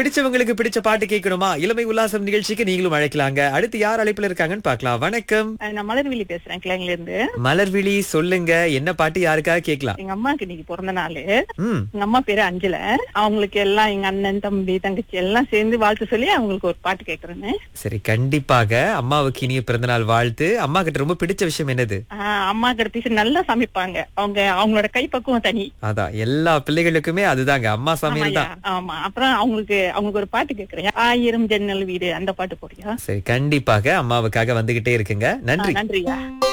பிடிச்சவங்களுக்கு பிடிச்ச பாட்டு கேட்கணுமா இளமை உல்லாசம் நிகழ்ச்சிக்கு நீங்களும் அழைக்கலாங்க அடுத்து யார் அழைப்புல இருக்காங்கன்னு பார்க்கலாம் வணக்கம் அஹ் நான் மலர்விழி பேசுறேன் கிளைங்ல இருந்து மலர்விழி சொல்லுங்க என்ன பாட்டு யாருக்காக கேட்கலாம் எங்க அம்மாக்கு இன்னைக்கு பிறந்த நாள் ம் எங்க அம்மா பேரு அஞ்சல அவங்களுக்கு எல்லாம் எங்க அண்ணன் தம்பி தங்கச்சி எல்லாம் சேர்ந்து வாழ்த்து சொல்லி அவங்களுக்கு ஒரு பாட்டு கேக்குறேன்னு சரி கண்டிப்பாக அம்மாவுக்கு இனிய பிறந்தநாள் வாழ்த்து அம்மா கிட்ட ரொம்ப பிடிச்ச விஷயம் என்னது ஆஹ் அம்மா கிட்ட நல்லா சமைப்பாங்க அவங்க அவங்களோட கைப்பக்குவம் தனி அதான் எல்லா பிள்ளைகளுக்குமே அதுதாங்க அம்மா சமையல் தான் ஆமாய்யா, ஆமா அப்புறம் அவங்களுக்கு அவங்களுக்கு ஒரு பாட்டு கேக்குறேன் ஆயிரம் ஜன்னல் வீடு அந்த பாட்டு போடுறியா சரி கண்டிப்பாக அம்மாவுக்காக வந்துகிட்டே இருக்குங்க நன்றி நன்றியா